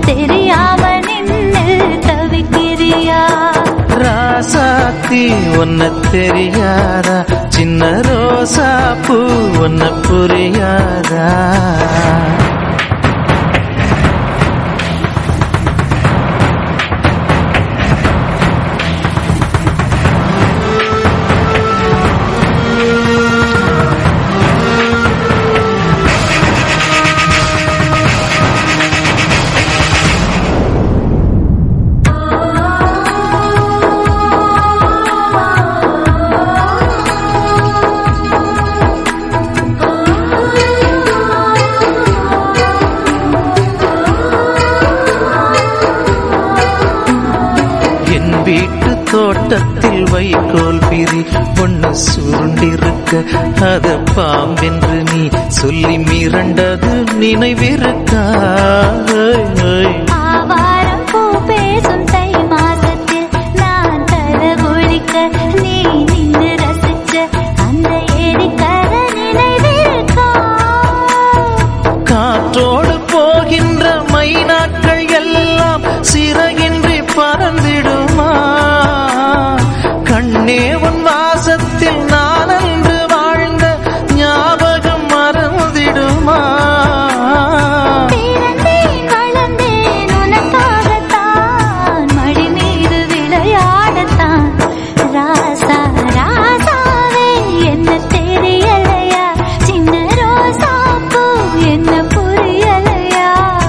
தெரியாம நின்னு தவிக்கிறியா ராசாத்தி ஒன்ன தெரியாதா சின்ன ரோசா பூ ஒன்ன புரியாதா என் வீட்டு தோட்டத்தில் வைக்கோல் பிரி ஒன்னு சுருண்டிருக்க அத பாம்பென்று நீ சொல்லி மிரண்டது நினைவிருக்கா ஓய், ஓய். ஆவாரம் பூ பேசும் தை மாசத்தில் நான் தர ஒழிக்க நீ நின்று ரசிச்ச அந்த ஏரிக்கர நினைவிருக்கா காற்றோடு போகின்ற மைனாக்கள் எல்லாம் சிறகின்றி பறந்திடுமா கண்ணே உன் வாசத்தில் நான் அன்று வாழ்ந்த ஞாபகம் மறந்திடுமா பிறந்தேன் வளர்ந்தேன் உனக்காகத்தான் மடி மீது விளையாடத்தான் ராசா ராசாவே என்ன தெரியலையா சின்ன ரோசா பூ என்ன புரியலையா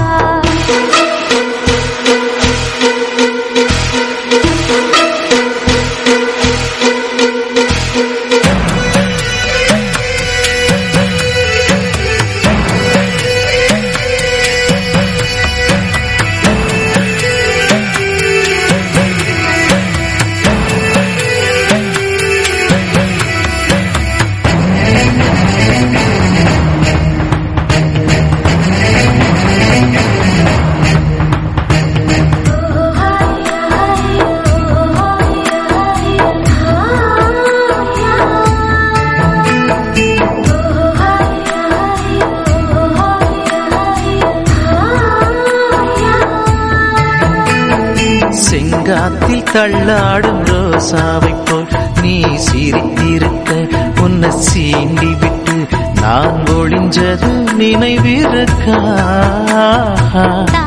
செங்காத்தில் தள்ளாடும் ரோசாவை போல் நீ சிரித்திருக்க உன்னை சீண்டி விட்டு நான் ஒளிஞ்சது நினைவிருக்கா